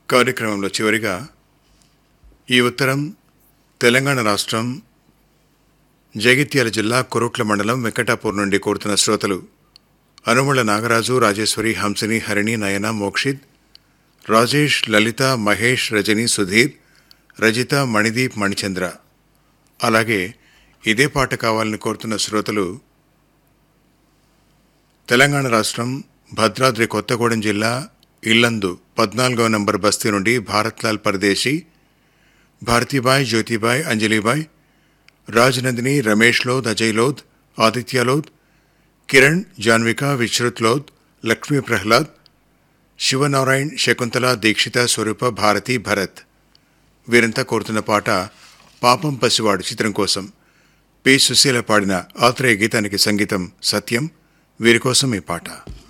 కార్యక్రమంలో చివరిగా ఈ ఉత్తరం తెలంగాణ రాష్ట్రం జగిత్యాల జిల్లా కొరుట్ల మండలం వెంకటాపూర్ నుండి కోరుతున్న శ్రోతలు అనుమళ నాగరాజు రాజేశ్వరి హంసిని హరిణి నయన మోక్షిత్ రాజేష్ లలిత మహేష్ రజని సుధీర్ రజిత మణిదీప్ మణిచంద్ర అలాగే ఇదే పాట కావాలని కోరుతున్న శ్రోతలు తెలంగాణ రాష్ట్రం భద్రాద్రి కొత్తగూడెం జిల్లా ఇల్లందు పద్నాలుగో నంబర్ బస్తీ నుండి భారత్లాల్ పరదేశీ భారతీబాయ్ జ్యోతిబాయ్ అంజలిబాయ్ రాజనందిని రమేష్ లోద్ అజయ్ లోద్ ఆదిత్య లోద్ కిరణ్ జాన్విక విశ్రుత్ లోద్ లక్ష్మీ ప్రహ్లాద్ శివనారాయణ్ శకుంతల దీక్షిత స్వరూప భారతి భరత్ వీరంతా కోరుతున్న పాట పాపం పసివాడు చిత్రం కోసం పి సుశీల పాడిన ఆత్రేయ గీతానికి సంగీతం సత్యం వీరి కోసం ఈ పాట